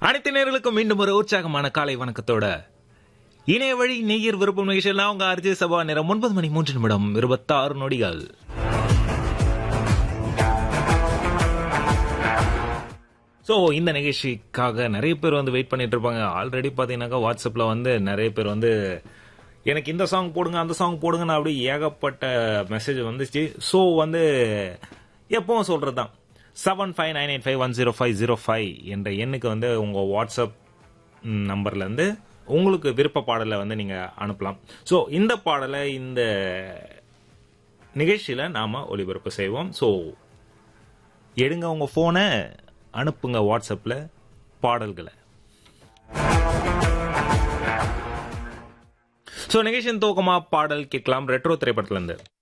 அனைத்து நேர்களுக்கும் மீண்டும் ஒரு உற்சாகமான காலை வணக்கத்தோட இணைய வழி நெய்யர் விருப்பம் நிகழ்ச்சியில் உங்க அர்ஜி சபா நேரம் ஒன்பது மணி மூன்று நிமிடம் இருபத்தாறு நொடிகள் ஸோ இந்த நிகழ்ச்சிக்காக நிறைய பேர் வந்து வெயிட் பண்ணிட்டு இருப்பாங்க ஆல்ரெடி பார்த்தீங்கன்னாக்கா வாட்ஸ்அப்பில் வந்து நிறைய பேர் வந்து எனக்கு இந்த சாங் போடுங்க அந்த சாங் போடுங்கன்னு அப்படி ஏகப்பட்ட மெசேஜ் வந்துச்சு ஸோ வந்து எப்பவும் சொல்கிறது தான் seven five nine eight five one zero five zero five என்ற எண்ணுக்கு வந்து உங்கள் வாட்ஸ்அப் நம்பர்லேருந்து உங்களுக்கு விருப்ப பாடலை வந்து நீங்கள் அனுப்பலாம் ஸோ இந்த பாடலை இந்த நிகழ்ச்சியில் நாம் ஒளிபரப்பு செய்வோம் ஸோ எடுங்க உங்கள் ஃபோனை அனுப்புங்க வாட்ஸ்அப்பில் பாடல்களை ஸோ நிகழ்ச்சியின் துவக்கமாக பாடல் கேட்கலாம் ரெட்ரோ திரைப்படத்துலேருந்து